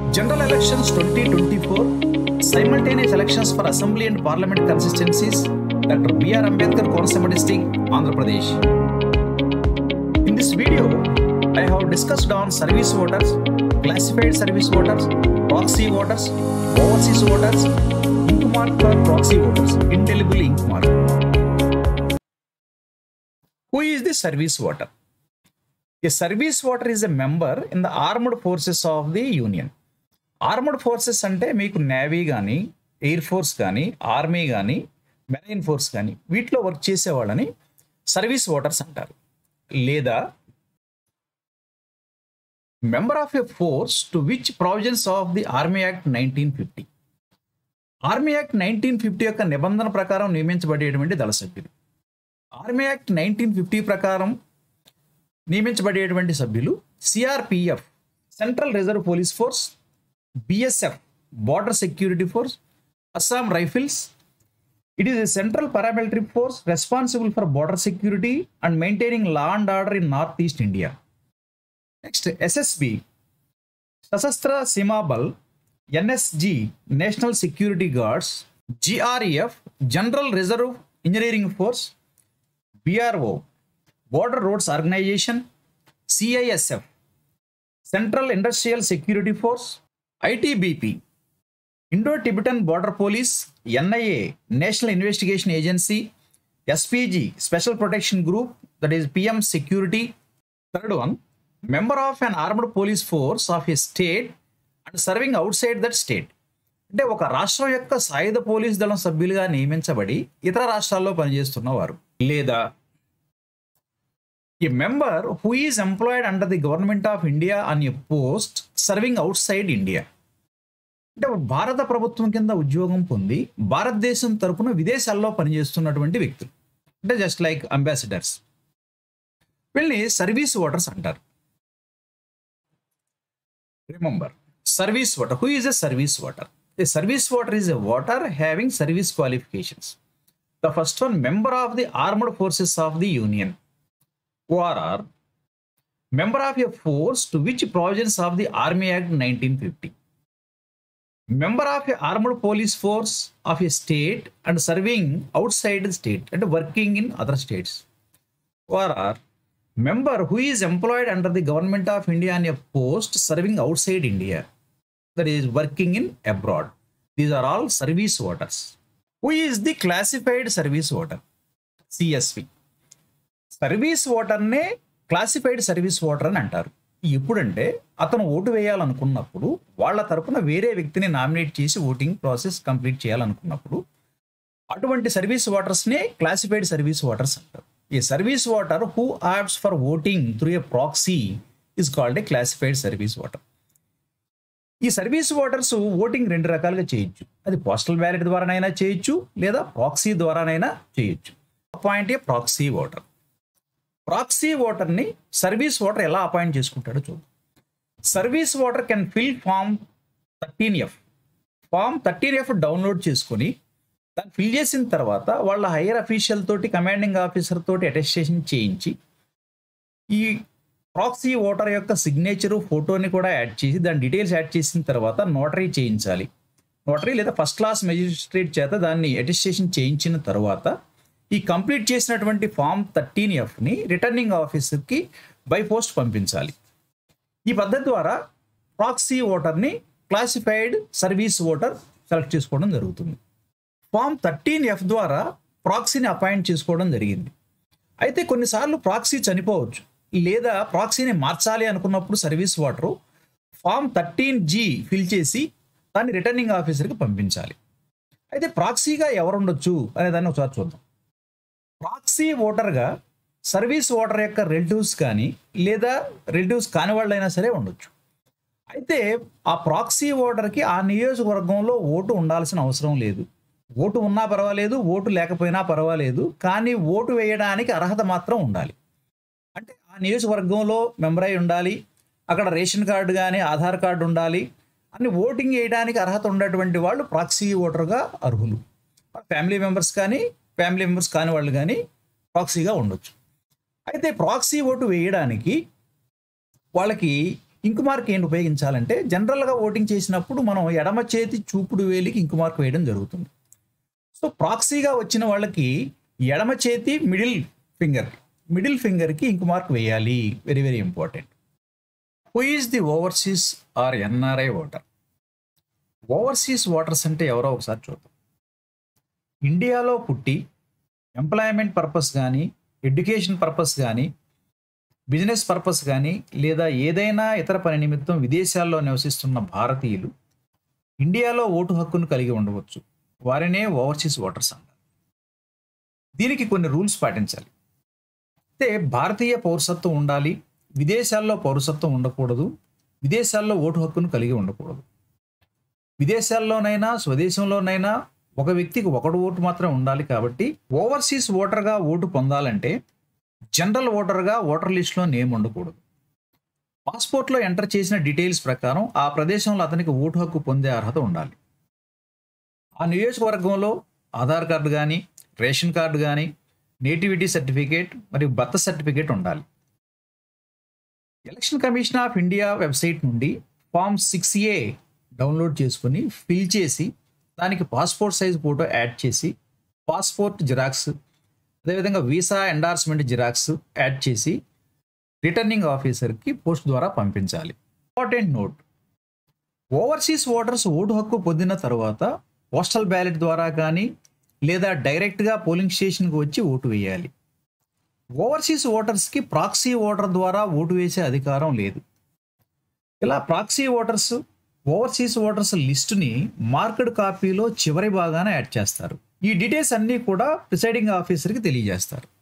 General elections 2024, simultaneous elections for assembly and parliament consistencies, Dr. B.R. Ambedkar Konaseema district, Andhra Pradesh. In this video, I have discussed on service voters, classified service voters, proxy voters, overseas voters, ink mark for proxy voters, indelible ink mark. Who is the service voter? A service voter is a member in the armed forces of the union. Armed forces అంటే మీకు navy కానీ air force కానీ army కానీ marine force కానీ వీటిలో work చేసేవాళ్ళని service voters అంటారు లేదా member of a force to which provisions of the army act nineteen fifty army act nineteen fifty యొక్క నిబంధన ప్రకారం నియమించబడేటువంటి దళ సభ్యులు ఆర్మీ యాక్ట్ నైన్టీన్ ఫిఫ్టీ ప్రకారం నియమించబడేటువంటి సభ్యులు CRPF central reserve police force BSF border security force Assam rifles it is a central paramilitary force responsible for border security and maintaining law and order in north east India next SSB Sashastra Seema Bal NSG national security guards GREF general reserve engineering force BRO border roads organisation CISF central industrial security force ITBP Indo Tibetan border police NIA national investigation agency SPG special protection group that is PM security third one member of an armed police force of a state and serving outside that state అంటే ఒక రాష్ట్రం యొక్క సాయుధ police దళం సభ్యులుగా నియమించబడి ఇతర రాష్ట్రాల్లో పనిచేస్తున్నవారు లేదా a member who is employed under the government of India in a post serving outside India అంటే భారత ప్రభుత్వం కింద ఉద్యోగం పొంది భారతదేశం తరపున విదేశాల్లో పనిచేస్తున్నటువంటి వ్యక్తులు అంటే జస్ట్ లైక్ అంబాసిడర్స్ వీళ్ళని సర్వీస్ ఓటర్స్ అంటారు remember service voter who is a service voter a service voter is a voter having service qualifications the first one member of the armed forces of the union ORR, member of a force to which provisions of the Army Act 1950, member of a armed police force of a state and serving outside the state and working in other states. ORR, member who is employed under the government of India on a post serving outside India, that is working in abroad. These are all service voters. Who is the classified service voter? CSV. Service ఓటర్నే classified service voter అని అంటారు ఎప్పుడంటే అతను vote వేయాలనుకున్నప్పుడు వాళ్ళ తరపున వేరే వ్యక్తిని nominate చేసి ఓటింగ్ ప్రాసెస్ కంప్లీట్ చేయాలనుకున్నప్పుడు అటువంటి సర్వీస్ ఓటర్స్నే క్లాసిఫైడ్ సర్వీస్ ఓటర్స్ అంటారు a service voter who opts for voting through a proxy is called a classified service voter ఈ సర్వీస్ ఓటర్స్ ఓటింగ్ రెండు రకాలుగా చేయొచ్చు అది పోస్టల్ బ్యాలెట్ ద్వారానైనా చేయొచ్చు లేదా ప్రాక్సీ ద్వారానైనా చేయొచ్చు point a proxy voter proxy ఓటర్ని సర్వీస్ ఓటర్ ఎలా అపాయింట్ చేసుకుంటాడో చూద్దాం service voter can fill form thirteen F form thirteen F download చేసుకొని దాన్ని ఫిల్ చేసిన తర్వాత వాళ్ళ హైయర్ అఫీషియల్ తోటి కమాండింగ్ ఆఫీసర్ తోటి అటెస్టేషన్ చేయించి ఈ ప్రాక్సీ ఓటర్ యొక్క సిగ్నేచరు ఫోటోని కూడా యాడ్ చేసి దాని డీటెయిల్స్ యాడ్ చేసిన తర్వాత నోటరీ చేయించాలి నోటరీ లేదా ఫస్ట్ క్లాస్ మెజిస్ట్రేట్ చేత దాన్ని అటెస్టేషన్ చేయించిన తర్వాత ఈ కంప్లీట్ చేసినటువంటి ఫామ్ థర్టీన్ ఎఫ్ని రిటర్నింగ్ ఆఫీసర్కి బై పోస్ట్ పంపించాలి ఈ పద్ధతి ద్వారా ప్రాక్సీ ఓటర్ని క్లాసిఫైడ్ సర్వీస్ ఓటర్ సెలెక్ట్ చేసుకోవడం జరుగుతుంది ఫామ్ థర్టీన్ ఎఫ్ ద్వారా ప్రాక్సీని అపాయింట్ చేసుకోవడం జరిగింది అయితే కొన్నిసార్లు ప్రాక్సీ చనిపోవచ్చు లేదా ప్రాక్సీని మార్చాలి అనుకున్నప్పుడు service voter form thirteen G fill చేసి దాన్ని రిటర్నింగ్ ఆఫీసర్కి పంపించాలి అయితే ప్రాక్సీగా ఎవరు ఉండొచ్చు అనే దాన్ని ఒకసారి చూద్దాం ప్రాక్సీ ఓటర్గా సర్వీస్ ఓటర్ యొక్క రిలేటివ్స్ కానీ లేదా రిలేటివ్స్ కాని వాళ్ళైనా సరే ఉండొచ్చు అయితే ఆ ప్రాక్సీ ఓటర్కి ఆ నియోజకవర్గంలో ఓటు ఉండాల్సిన అవసరం లేదు ఓటు ఉన్నా పర్వాలేదు ఓటు లేకపోయినా పర్వాలేదు కానీ ఓటు వేయడానికి అర్హత మాత్రం ఉండాలి అంటే ఆ నియోజకవర్గంలో మెంబర్ అయి ఉండాలి అక్కడ రేషన్ కార్డు కానీ ఆధార్ కార్డు ఉండాలి అని ఓటింగ్ వేయడానికి అర్హత ఉన్నటువంటి వాళ్ళు ప్రాక్సీ ఓటర్గా అర్హులు ఫ్యామిలీ మెంబర్స్ కానీ ఫ్యామిలీ మెంబర్స్ కాని వాళ్ళు కానీ ప్రాక్సీగా ఉండొచ్చు అయితే ప్రాక్సీ ఓటు వేయడానికి వాళ్ళకి ఇంకు మార్క్ ఏంటి ఉపయోగించాలంటే జనరల్గా ఓటింగ్ చేసినప్పుడు మనం ఎడమ చేతి చూపుడు వేలికి ఇంకు మార్క్ వేయడం జరుగుతుంది సో ప్రాక్సీగా వచ్చిన వాళ్ళకి ఎడమ చేతి మిడిల్ ఫింగర్ మిడిల్ ఫింగర్కి ఇంకు మార్క్ వేయాలి very very important who is the overseas or NRI voter overseas voters అంటే ఎవరో ఒకసారి చూద్దాం ఇండియాలో పుట్టి ఎంప్లాయ్మెంట్ పర్పస్ కానీ ఎడ్యుకేషన్ పర్పస్ కానీ బిజినెస్ పర్పస్ కానీ లేదా ఏదైనా ఇతర పని నిమిత్తం విదేశాల్లో నివసిస్తున్న భారతీయులు ఇండియాలో ఓటు హక్కును కలిగి ఉండవచ్చు వారినే ఓవర్సీస్ ఓటర్స్ అంటారు దీనికి కొన్ని రూల్స్ పాటించాలి అయితే భారతీయ పౌరసత్వం ఉండాలి విదేశాల్లో పౌరసత్వం ఉండకూడదు విదేశాల్లో ఓటు హక్కును కలిగి ఉండకూడదు విదేశాల్లోనైనా స్వదేశంలోనైనా ఒక వ్యక్తికి ఒకడు ఓటు మాత్రం ఉండాలి కాబట్టి ఓవర్సీస్ ఓటర్గా ఓటు పొందాలంటే జనరల్ ఓటర్గా ఓటర్ లిస్టులో నేమ్ ఉండకూడదు పాస్పోర్ట్లో ఎంటర్ చేసిన డీటెయిల్స్ ప్రకారం ఆ ప్రదేశంలో అతనికి ఓటు హక్కు పొందే అర్హత ఉండాలి ఆ నియోజకవర్గంలో ఆధార్ కార్డు కానీ రేషన్ కార్డు కానీ నేటివిటీ సర్టిఫికేట్ మరియు బర్త్ సర్టిఫికేట్ ఉండాలి election commission of India website నుండి ఫామ్ సిక్స్ ఏ డౌన్లోడ్ చేసుకుని ఫిల్ చేసి దానికి పాస్పోర్ట్ సైజ్ ఫోటో యాడ్ చేసి పాస్పోర్ట్ జిరాక్స్ అదేవిధంగా వీసా ఎండార్స్మెంట్ జిరాక్స్ యాడ్ చేసి రిటర్నింగ్ ఆఫీసర్కి పోస్ట్ ద్వారా పంపించాలి important note overseas voters vote హక్కు పొందిన తర్వాత పోస్టల్ బ్యాలెట్ ద్వారా కానీ లేదా డైరెక్ట్గా పోలింగ్ స్టేషన్కి వచ్చి ఓటు వేయాలి ఓవర్సీస్ ఓటర్స్కి ప్రాక్సీ ఓటర్ ద్వారా ఓటు వేసే అధికారం లేదు ఇలా ప్రాక్సీ ఓటర్స్ ఓవర్సీస్ ఓటర్స్ లిస్టుని మార్కెడ్ కాపీలో చివరి భాగాన యాడ్ చేస్తారు ఈ డీటెయిల్స్ అన్నీ కూడా ప్రిసైడింగ్ ఆఫీసర్కి తెలియజేస్తారు